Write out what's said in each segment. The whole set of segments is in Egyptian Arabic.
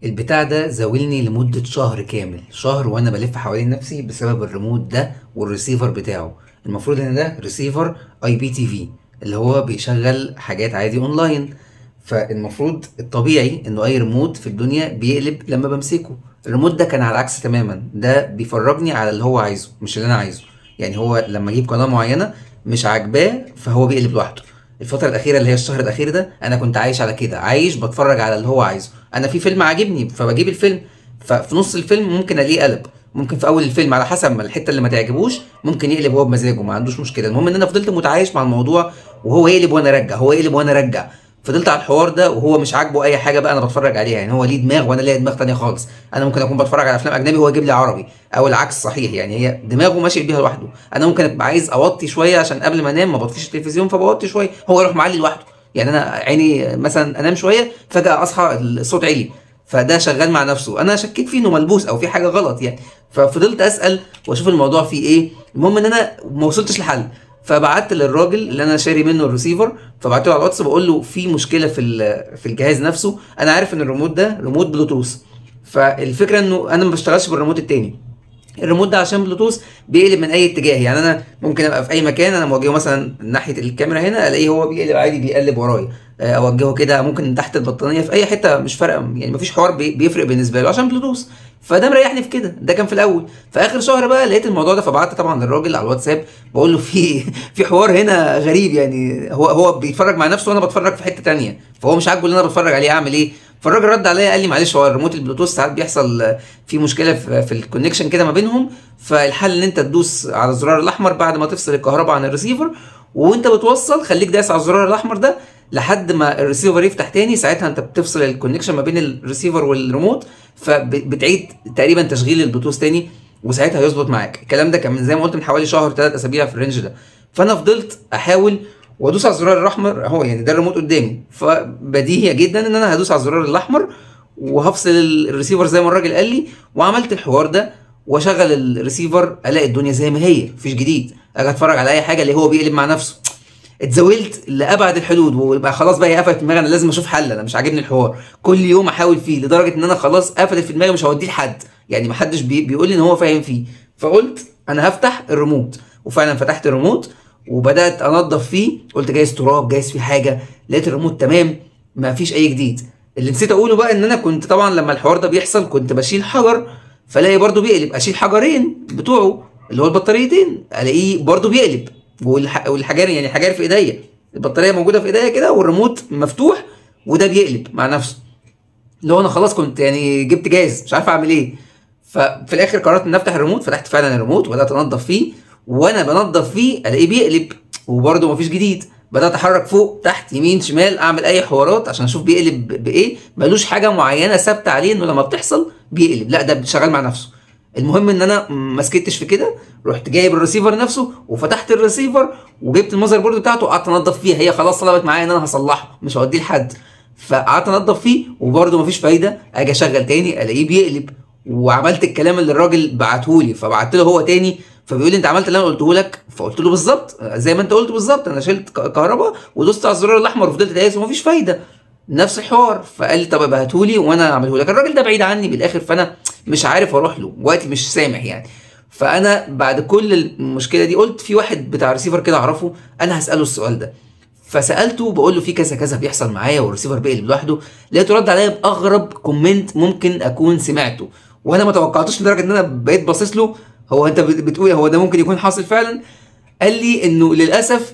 البتاع ده زاولني لمدة شهر كامل شهر وانا بلف حوالين نفسي بسبب الريموت ده والريسيفر بتاعه المفروض ان ده ريسيفر اي بي تي في اللي هو بيشغل حاجات عادي اونلاين فالمفروض الطبيعي انه اي ريموت في الدنيا بيقلب لما بمسكه الريموت ده كان على العكس تماما ده بيفرجني على اللي هو عايزه مش اللي انا عايزه يعني هو لما اجيب قناه معينه مش عاجباه فهو بيقلب لوحده الفترة الأخيرة اللي هي الشهر الأخير ده أنا كنت عايش على كده عايش بتفرج على اللي هو عايزه أنا في فيلم عاجبني فبجيب الفيلم ففي نص الفيلم ممكن ألاقيه قلب ممكن في أول الفيلم على حسب ما الحتة اللي ما تعجبوش ممكن يقلب هو بمزاجه ما عندوش مشكلة المهم إن أنا فضلت متعايش مع الموضوع وهو يقلب وأنا أرجع هو يقلب وأنا أرجع فضلت على الحوار ده وهو مش عاجبه اي حاجه بقى انا بتفرج عليها يعني هو ليه دماغ وانا ليا دماغ تانية خالص انا ممكن اكون بتفرج على افلام اجنبي وهو يجيب لي عربي او العكس صحيح يعني هي دماغه ماشي بيها لوحده انا ممكن ابقى عايز اوطي شويه عشان قبل ما انام ما بطفيش التلفزيون فبوطي شويه هو يروح معلي لوحده يعني انا عيني مثلا انام شويه فجاه اصحى الصوت عالي فده شغال مع نفسه انا شكيت فيه انه ملبوس او في حاجه غلط يعني ففضلت اسال واشوف الموضوع فيه ايه المهم ان انا ما وصلتش لحل فبعت للراجل اللي انا شاري منه الريسيفر فبعت له على الواتس بقول له في مشكله في ال- في الجهاز نفسه انا عارف ان الريموت ده ريموت بلوتوث فالفكره انه انا ما بشتغلش بالريموت التاني الريموت ده عشان بلوتوث بيقلب من اي اتجاه يعني انا ممكن ابقى في اي مكان انا موجهه مثلا ناحيه الكاميرا هنا الاقيه هو بيقلب عادي بيقلب ورايا آه، اوجهه كده ممكن تحت البطانيه في اي حته مش فارقه يعني مفيش حوار بي- بيفرق بالنسبه له عشان بلوتوث فده مريحني في كده ده كان في الاول في اخر شهر بقى لقيت الموضوع ده فبعت طبعا للراجل على الواتساب بقول له في في حوار هنا غريب يعني هو هو بيتفرج مع نفسه وانا بتفرج في حته تانية فهو مش عاجبه اللي انا بتفرج عليه اعمل ايه فالراجل رد عليا قال لي معلش هو الريموت البلوتوث ساعات بيحصل آه، في مشكله في, في الكونكشن كده ما بينهم فالحل ان انت تدوس على الزرار الاحمر بعد ما تفصل الكهرباء عن الريسيفر وانت بتوصل خليك دايس على الزرار الاحمر ده لحد ما الريسيفر يفتح تاني ساعتها انت بتفصل الكونكشن ما بين الريسيفر والريموت فبتعيد تقريبا تشغيل البلوتوث تاني وساعتها هيظبط معاك الكلام ده كان من زي ما قلت من حوالي شهر ثلاث اسابيع في الرينج ده فانا فضلت احاول وادوس على الزرار الاحمر اهو يعني ده الريموت قدامي فبديهي جدا ان انا هدوس على الزرار الاحمر وهفصل الريسيفر زي ما الراجل قال لي وعملت الحوار ده واشغل الريسيفر الاقي الدنيا زي ما هي مفيش جديد اجي اتفرج على اي حاجه اللي هو بيقلب مع نفسه اتزاولت لابعد الحدود ويبقى خلاص بقى هي قفلت في دماغي انا لازم اشوف حل انا مش عاجبني الحوار كل يوم احاول فيه لدرجه ان انا خلاص قفلت في دماغي مش هوديه لحد يعني محدش بي بيقول لي ان هو فاهم فيه فقلت انا هفتح الريموت وفعلا فتحت الريموت وبدات انضف فيه قلت جايز تراب جايز في حاجه لقيت الريموت تمام ما فيش اي جديد اللي نسيت اقوله بقى ان انا كنت طبعا لما الحوار ده بيحصل كنت بشيل حجر فلاقي برضو بيقلب اشيل حجرين بتوعه اللي هو البطاريتين الاقيه برضو بيقلب والح... والحجار يعني حجار في ايديا البطاريه موجوده في ايديا كده والريموت مفتوح وده بيقلب مع نفسه اللي هو انا خلاص كنت يعني جبت جاهز مش عارف اعمل ايه ففي الاخر قررت ان افتح الريموت فتحت فعلا الريموت وبدات انضف فيه وانا بنضف فيه الاقيه بيقلب وبرده مفيش جديد بدات احرك فوق تحت يمين شمال اعمل اي حوارات عشان اشوف بيقلب ب- بايه ملوش حاجه معينه ثابته عليه انه لما بتحصل بيقلب لا ده شغال مع نفسه المهم ان انا ما سكتش في كده رحت جايب الريسيفر نفسه وفتحت الريسيفر وجبت المذر بورد بتاعته وقعدت انضف فيها هي خلاص طلبت معايا ان انا هصلحه مش هوديه لحد فقعدت انضف فيه وبرده مفيش فايده اجي اشغل تاني الاقيه بيقلب وعملت الكلام اللي الراجل بعته لي فبعت له هو تاني فبيقول لي انت عملت اللي انا قلته لك فقلت له بالظبط زي ما انت قلت بالظبط انا شلت ك- كهرباء ودوست على الزرار الاحمر وفضلت دايس ومفيش فايده نفس الحوار فقال لي طب ابعته لي وانا اعمله لك الراجل ده بعيد عني بالاخر فانا مش عارف اروح له وقتي مش سامح يعني فانا بعد كل المشكله دي قلت في واحد بتاع ريسيفر كده اعرفه انا هساله السؤال ده فسالته بقول له في كذا كذا بيحصل معايا والريسيفر بيقلب لوحده لقيته رد عليا باغرب كومنت ممكن اكون سمعته وانا ما توقعتوش لدرجه ان انا بقيت باصص له هو انت بت- بتقول هو ده ممكن يكون حاصل فعلا قال لي انه للاسف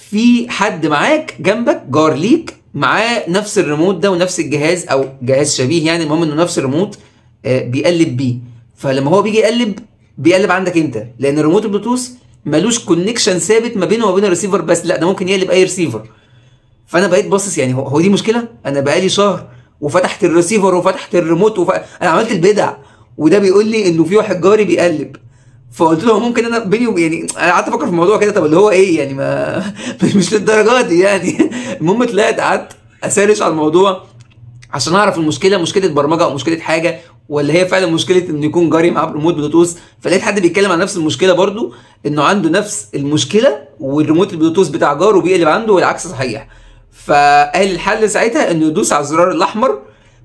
في حد معاك جنبك جار ليك معاه نفس الريموت ده ونفس الجهاز او جهاز شبيه يعني المهم انه نفس الريموت آه، بيقلب بيه فلما هو بيجي يقلب بيقلب عندك انت لان الريموت البلوتوث ملوش كونكشن ثابت ما بينه وما بين الريسيفر بس لا ده ممكن يقلب اي ريسيفر فانا بقيت باصص يعني هو, هو دي مشكله انا بقالي شهر وفتحت الريسيفر وفتحت الريموت وف... انا عملت البدع وده بيقول لي انه في واحد جاري بيقلب فقلت له ممكن انا بيني وب- يعني انا قعدت افكر في الموضوع كده طب اللي هو ايه يعني ما مش مش للدرجه دي يعني المهم طلعت قعدت اسرش على الموضوع عشان اعرف المشكله مشكله برمجه او مشكله حاجه ولا هي فعلا مشكله انه يكون جاري معاه ريموت بلوتوث فلقيت حد بيتكلم عن نفس المشكله برضو انه عنده نفس المشكله والريموت البلوتوث بتاع جاره بيقلب عنده والعكس صحيح فقال الحل ساعتها انه يدوس على الزرار الاحمر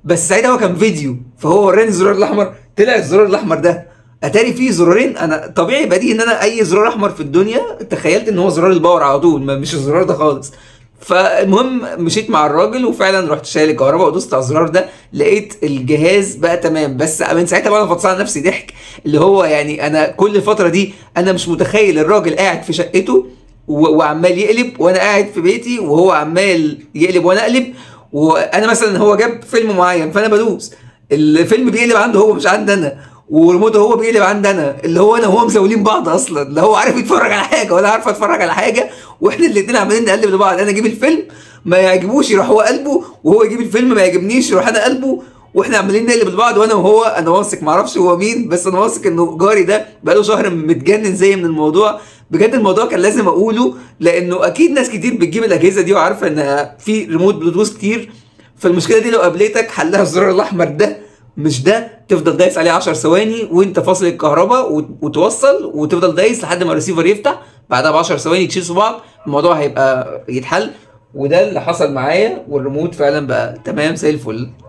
بس ساعتها هو كان فيديو فهو وراني الزرار الاحمر طلع الزرار الاحمر ده اتاري فيه زرارين انا طبيعي بديهي ان انا اي زرار احمر في الدنيا تخيلت ان هو زرار الباور على طول ما مش الزرار ده خالص فالمهم مشيت مع الراجل وفعلا رحت شايل الكهرباء ودوست على الزرار ده لقيت الجهاز بقى تمام بس من ساعتها بقى انا فطسان على نفسي ضحك اللي هو يعني انا كل الفتره دي انا مش متخيل الراجل قاعد في شقته و- وعمال يقلب وانا قاعد في بيتي وهو عمال يقلب وانا اقلب وانا مثلا هو جاب فيلم معين فانا بدوس الفيلم بيقلب عنده هو مش عندي انا وريموت هو بيقلب عندي انا اللي هو انا وهو مزاولين بعض اصلا لا هو عارف يتفرج على حاجه ولا عارف اتفرج على حاجه واحنا الاثنين عمالين نقلب لبعض انا اجيب الفيلم ما يعجبوش يروح هو قلبه وهو يجيب الفيلم ما يعجبنيش يروح انا قلبه واحنا عمالين نقلب لبعض وانا وهو انا واثق معرفش هو مين بس انا واثق انه جاري ده بقاله شهر متجنن زي من الموضوع بجد الموضوع كان لازم اقوله لانه اكيد ناس كتير بتجيب الاجهزه دي وعارفه ان في ريموت بلوتوث كتير فالمشكله دي لو قابلتك حلها الزرار الاحمر ده مش ده تفضل دايس عليه 10 ثواني وانت فاصل الكهرباء وت- وتوصل وتفضل دايس لحد ما الريسيفر يفتح بعدها ب 10 ثواني تشيلوا بعض الموضوع هيبقى يتحل وده اللي حصل معايا والريموت فعلا بقى تمام زي الفل